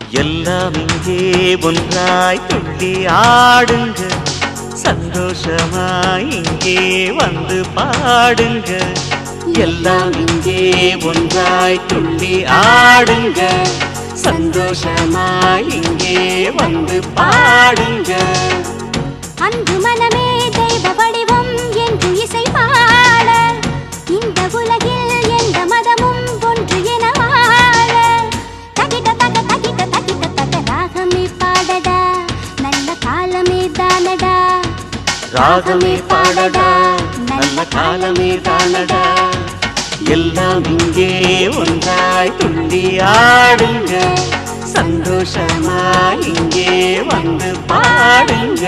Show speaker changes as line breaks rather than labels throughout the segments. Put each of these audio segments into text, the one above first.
எல்லாம் இங்கே ஒன்றாய் துள்ளி ஆடுங்க சந்தோஷமாய் இங்கே வந்து பாடுங்க எல்லாம் இங்கே ஒன்றாய் துள்ளி ஆடுங்க சந்தோஷமாய் இங்கே வந்து பாடுங்க
அன்பு மனமே தெய்வ வடிவம் என்று இசை பாட இந்த உலகில் எந்த மதமும் ஒன்று என வாழ தகிட தக தகிட தகிட தக ராகமே பாடடா நல்ல காலமே தானடா
ராகமே பாடடா நல்ல காலமே தானடா எல்லாம் இங்கே ஒன்றாய் துள்ளி ஆடுங்க சந்தோஷமாய் இங்கே வந்து பாடுங்க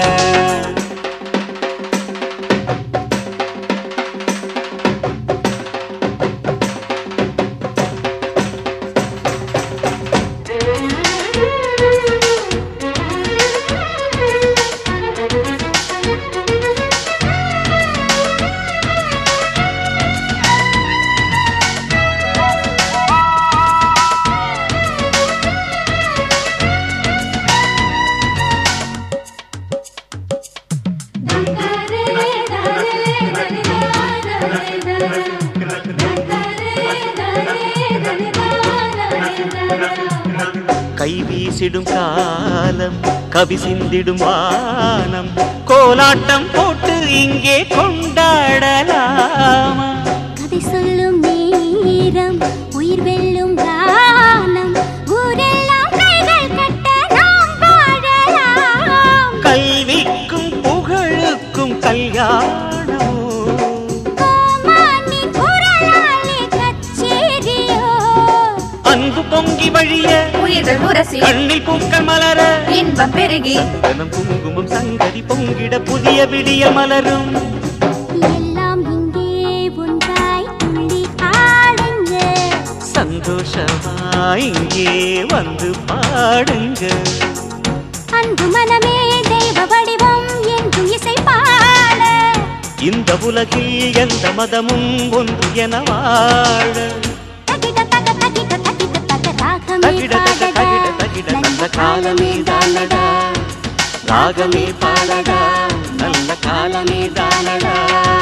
கை வீசிடும் காலம் கவி சிந்திடும் வானம் கோலாட்டம் போட்டு இங்கே கொண்டாடலாமா
கதை சொல்லும் நேரம் உயிர் வெல்லும் கானம் ஊரெல்லாம் கைகள் கட்ட நாம் வாழலாம்
கல்விக்கும் புகழுக்கும் கல்யாணமோ
கோமானின் குரலாலே கச்சேரியோ
அன்பு பொங்கி வழிய
உயிர்கள் உரசி
கண்ணில் பூக்கள் மலர
இன்பம் பெருகி
சந்தனம் குங்குமம் சங்கதி பொங்கிட புதிய விடிய மலரும்
எல்லாம் இங்கே ஒன்றாய் துள்ளி ஆடுங்க
சந்தோஷமா இங்கே வந்து பாடுங்க
அன்பு மனமே தெய்வ வடிவம் என்று இசை பாட
இந்த உலகில் எந்த மதமும் ஒன்று என வாழ
தகிட தக தகிட தகிட தக ராகமே
தகிட தக தகிட தகிட நல்ல காலமே தானடா ராகமே பாடடா நல்ல காலமே தானடா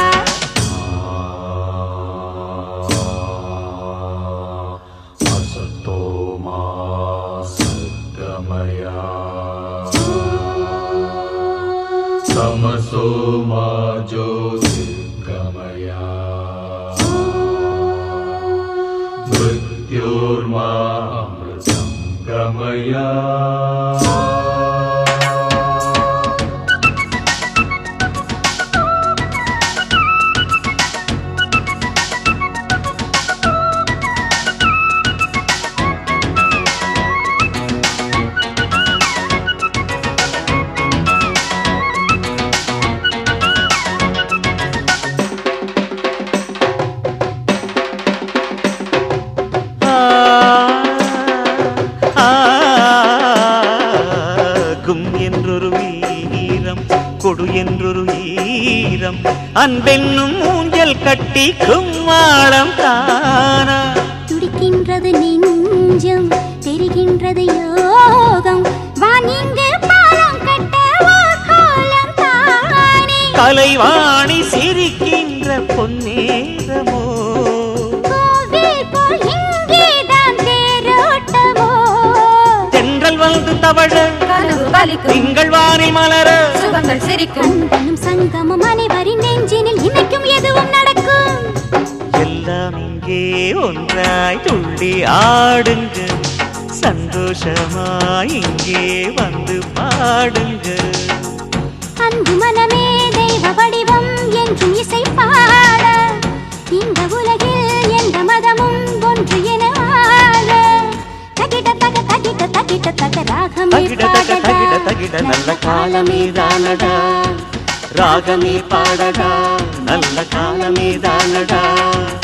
असतो मा सद्गमया तमसो मा ज्योतिर्गमया मृत्योर्मा अमृतं गमया
ஆ, ஆ, கும் என்றொரு வீரம் கொடு என்றொரு ஈரம் அன்பென்னும் ஊஞ்சல் கட்டி கும்மாளம் தானா
துடிக்கின்றது நெஞ்சம் தெரிகின்றது யோகம் வானிங்கு பாலம் கட்ட ஓர் கோலம் தானே
கலைவாணி சிரிக்கின்ற பொன்னேரமோ
கோவில் போல் இங்கேதான் தேரோட்டமோ
தென்றல் வந்து தவழ
கனவு பலிக்கும்
திங்கள் வானை மலர
சுகங்கள் சிரிக்கும்
அன்பனும் சங்கமும் அனைவரின் நெஞ்சினில் இணைக்கும் எதுவும் நடக்கும்
எல்லாம் இங்கே ஒன்றாய் துள்ளி ஆடுங்க சந்தோஷமாய் இங்கே வந்து பாடுங்க
அன்பு மனமே தெய்வ வடிவம் என்றும் இசை பாட இந்த உலகில் எந்த மதமும் ஒன்று என வாழ தகிட தக தகிட தகிட தக ராகமே
தகிட தக தகிட தகிட நல்ல காலமே தானடா ராகமே பாடடா நல்ல காலமே தானடா